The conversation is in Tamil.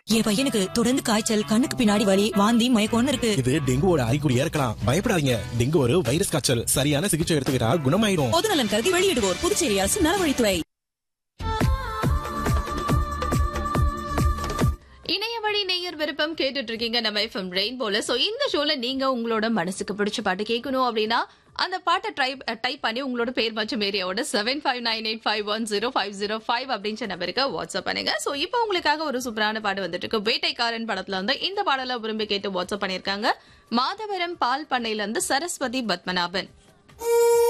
என் பையனுக்கு தொடர்ந்து காய்ச்சல் கண்ணுக்கு பின்னாடி வலி வாந்தி மயக்கம்னு இருக்கு இது டெங்குவோட அறிகுறியா இருக்கலாம் பயப்படாதீங்க டெங்கு ஒரு வைரஸ் காய்ச்சல் சரியான சிகிச்சை எடுத்துக்கிட்டா குணமாயிடும் பொதுநலன் கருதி வெளியிடுவோர் புதுச்சேரி அரசு நலவழித்துறை இணைய வழி நேயர் விருப்பம் கேட்டுட்டு இருக்கீங்க நம்ம எஃப்எம் ரெயின்போல சோ இந்த ஷோல நீங்க உங்களோட மனசுக்கு பிடிச்ச பாட்டு கேட்கணும் அப்படின்னா அந்த பாட்டை ட்ரை டைப் பண்ணி உங்களோட பேர் மற்றும் ஏரியாவோட seven five nine eight five one zero five zero five அப்படின்ற நம்பருக்கு வாட்ஸ்அப் பண்ணுங்க சோ இப்போ உங்களுக்காக ஒரு சூப்பரான பாட்டு வந்துட்டு இருக்கு வேட்டைக்காரன் படத்துல வந்து இந்த பாடலை விரும்பி கேட்டு வாட்ஸ்அப் பண்ணிருக்காங்க மாதவரம் பால் பண்ணையில இருந்து சரஸ்வதி பத்மநாபன்